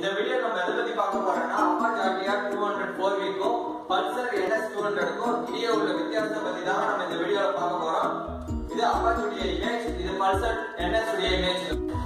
இந்த வீடியோ நம்ம எதை பத்தி பார்க்க போறோம்னா Apache RTR two hundred four வீக்கும் பல்சர் என்எஸ் டூ ஹண்ட்ரடுக்கும் இடையே உள்ள வித்தியாசத்தை பத்தி தான் நம்ம இந்த வீடியோல பார்க்க போறோம் இது அப்பாச் உடைய இமேஜ் இது பல்சர் என்எஸ் உடைய image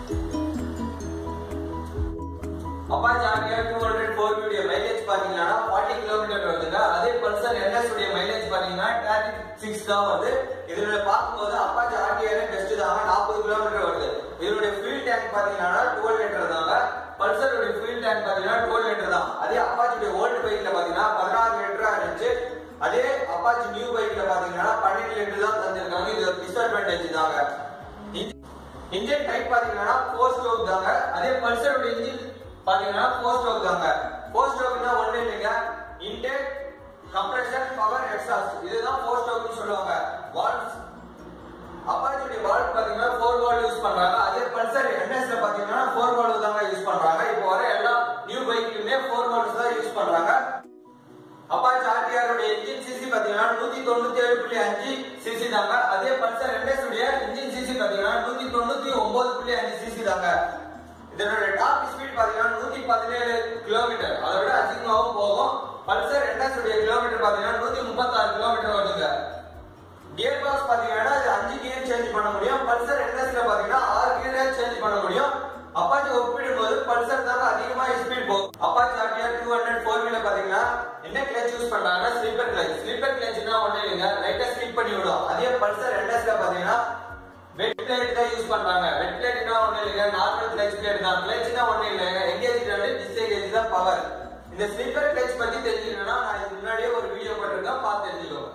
Apache RTR two hundred four உடைய மைலேஜ் பாத்தீங்கன்னா ஃபார்ட்டி கிலோமீட்டர் வருதுங்க அதே பல்சர் என்எஸ் உடைய மைலேஜ் பாத்தீங்கன்னா தேர்ட்டி சிக்ஸ் தான் வருது இதுல பார்க்கும்போது அப்பாச் ஆர்டிஆர் பெஸ்ட் தாங்க நாற்பது கிலோமீட்டர் வருது இதனுடைய ஃபியூல் டேங்க் பாத்தீங்கன்னா டுவெல் லிட்டர் தாங்க பல்சருடைய ஃபியூல் டேங்க் பாத்தீங்கன்னா டுவெல் லிட்டர் தான் அதே அப்பாச்சியுடைய ஓல்டு பைக்ல பாத்தீங்கன்னா பதினாறு லிட்டரா இருந்துச்சு அதே அப்பாச்சி நியூ பைக்ல பாத்தீங்கன்னா பன்னெண்டு லிட்டர் தான் தந்திருக்காங்க இது ஒரு டிஸ்அட்வான்டேஜ் தாங்க இன்ஜின் டைப் பாத்தீங்கன்னா ஃபோர் ஸ்ட்ரோக் தாங்க அதே பல்சருடைய இன்ஜின் பாத்தீங்கன்னா ஃபோர் ஸ்ட்ரோக் தாங்க ஃபோர் ஸ்ட்ரோக்னா ஒண்ணு இல்லைங்க இன்டேக் கம்ப்ரஷன் பவர் எக்ஸாஸ்ட் இதுதான் ஃபோர் ஸ்ட்ரோக்னு சொல்லுவாங்க வால்வ்ஸ் அப்பாச்சியுடைய வால்வ் பாத்தீங்கன்னா ஃபோர் வால்வ் யூஸ் பண்றாங்க அதே பல்சர் என்எஸ்ல பாத்தீங்கன்னா ஃபோர் வால்வ் தாங்க யூஸ் பண்றாங்க இப்போ வர எல்லா நியூ பைக்லயுமே ஃபோர் வால்வ்ஸ் தான் யூஸ் பண்றாங்க அப்பாச்சி ஆர்டிஆர் உடைய இன்ஜின் சிசி பாத்தீங்கன்னா நூத்தி தொண்ணூத்தி ஏழு புள்ளி அஞ்சு சிசி தாங்க அதே பல்சர் என்எஸ் உடைய இன்ஜின் சிசி பாத்தீங்கன்னா நூத்தி தொண்ணூத்தி ஒன்பது புள்ளி அஞ்சு சிசி தாங்க இதனோட டாப் ஸ்பீட் பாத்தீங்கன்னா நூத்தி பதினேழு கிலோமீட்டர் அதை விட அதிகமாகவும் போகும் பல்சர் என்எஸ் உடைய கிலோமீட்டர் பாத்தீங்கன்னா நூத்தி முப்பத்தாறு கிலோமீட்டர் வருதுங்க கியர் பாக்ஸ் பாத்தீங்கன்னா இது அஞ்சு கியர் சேஞ்ச் பண்ண முடியும் பல்சர் என்எஸ்ல பாத்தீங்கன்னா ஆறு கியர் சேஞ்ச் பண்ண முடியும் அப்பாச்சி ஒப்பிடும்போது பல்சர் தாங்க அதிகமா ஸ்பீட் போகும் Apache RTR two hundred four வீல பாத்தீங்கன்னா என்ன கிளச் யூஸ் பண்றாங்கன்னா ஸ்லீப்பர் கிளச் ஸ்லீப்பர் கிளச்னா ஒண்ணு இல்லைங்க லைட்டா ஸ்லீப் பண்ணி விடும் அதே பல்சர் என்எஸ்ல பாத்தீங்கன்னா வெட் பிளேட் தான் யூஸ் பண்றாங்க வெட் பிளேட்னா ஒண்ணு இல்லைங்க நார்மல் கிளச் பிளேட் தான் கிளச்னா ஒண்ணு இல்லைங்க எங்கேஜ் வந்து டிஸ்எங்கேஜ் தான் பவர் இந்த ஸ்லீப்பர் கிளச் பத்தி தெரிஞ்சுக்கணும்னா நான் இதுக்கு முன்னாடியே ஒரு வீடியோ போட்டிருக்கேன் பார்த்து தெரிஞ்சுக்கோங்க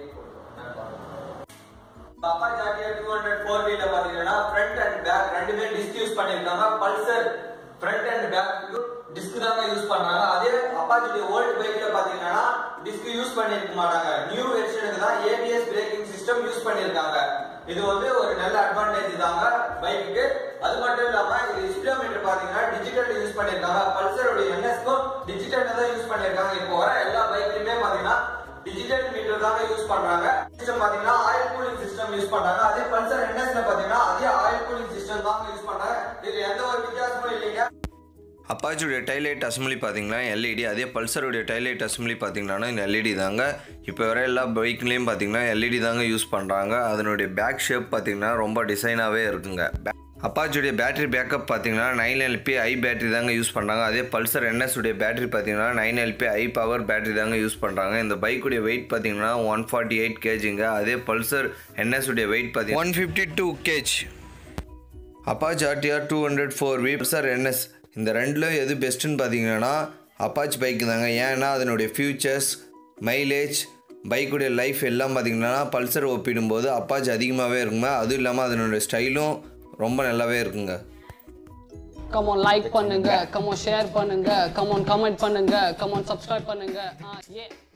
பாப்பா ஜாட்டியா டூ ஹண்ட்ரட் ஃபோர் வீல பாத்தீங்கன்னா ஃப்ரண்ட் அண்ட் பேக் ரெண்டுமே டிஸ்க் யூஸ் பண்ணிருக்காங்க Pulsar front and back disc தாங்க யூஸ் பண்றாங்க அதே அப்பாச்சியுடைய ஓல்டு பைக்ல பாத்தீங்கன்னா டிஸ்க் யூஸ் பண்ணிருக்க மாட்டாங்க நியூ வெர்ஷனுக்கு தான் ஏபிஎஸ் பிரேக்கிங் சிஸ்டம் யூஸ் பண்ணிருக்காங்க இது வந்து ஒரு நல்ல அட்வான்டேஜ் தாங்க பைக்கு அது மட்டும் இல்லாம இது ஸ்பீடோமீட்டர் பாத்தீங்கன்னா டிஜிட்டல் யூஸ் பண்ணிருக்காங்க பல்சருடைய என்எஸ்க்கும் டிஜிட்டல் தான் யூஸ் பண்ணிருக்காங்க இப்போ வர எல்லா பைக்லயுமே பாத்தீங்கன்னா டிஜிட்டல் மீட்டர் தாங்க யூஸ் பண்றாங்க சிஸ்டம் பாத்தீங்கன்னா ஆயில் கூலிங் சிஸ்டம் யூஸ் பண்றாங்க அதே பல்சர் என்எஸ்ல பாத்தீங்கன்னா அதே ஆயில் கூலிங் சிஸ்டம் தாங்க யூஸ் பண்றாங்க இது எந்த ஒரு வித்தியாசமும் இல்லைங்க அப்பாச்சியுடைய டைலைட் அசம்பிளி பார்த்தீங்கன்னா எல்இடி அதே பல்சருடைய டைலைட் அசம்பிளி பார்த்தீங்கன்னா இந்த எல்இடி தாங்க இப்போ வர எல்லா பைக்லேயும் பார்த்தீங்கன்னா எல்இடி தாங்க யூஸ் பண்ணுறாங்க அதனுடைய பேக் ஷேப் பார்த்தீங்கன்னா ரொம்ப டிசைனாகவே இருக்குங்க அப்பாச்சியுடைய பேட்டரி பேக்கப் பார்த்தீங்கன்னா நைன் எல்பி ஐ பேட்டரி தாங்க யூஸ் பண்ணுறாங்க அதே பல்சர் என்எஸ் உடைய பேட்டரி பார்த்தீங்கன்னா nine LB I power battery தாங்க யூஸ் பண்ணுறாங்க இந்த பைக்குடைய வெயிட் பார்த்தீங்கன்னா ஒன் ஃபார்ட்டி எயிட் கேஜிங்க அதே பல்சர் என்எஸ் உடைய வெயிட் பார்த்தீங்கன்னா one fifty two KG Apache RTR two hundred four V sir NS இந்த ரெண்டில் எது பெஸ்ட்டுன்னு பார்த்தீங்கன்னா அப்பாச் பைக்கு தாங்க ஏன்னா அதனுடைய ஃபியூச்சர்ஸ் மைலேஜ் பைக்குடைய லைஃப் எல்லாம் பார்த்தீங்கன்னா பல்சர் ஒப்பிடும்போது அப்பாச் அதிகமாகவே இருக்குங்க அதுவும் இல்லாமல் அதனுடைய ஸ்டைலும் ரொம்ப நல்லாவே இருக்குங்க கமான் லைக் பண்ணுங்க கமான் ஷேர் பண்ணுங்க கமான் கமெண்ட் பண்ணுங்க கமான் சப்ஸ்கிரைப் பண்ணுங்க ஆ ஏ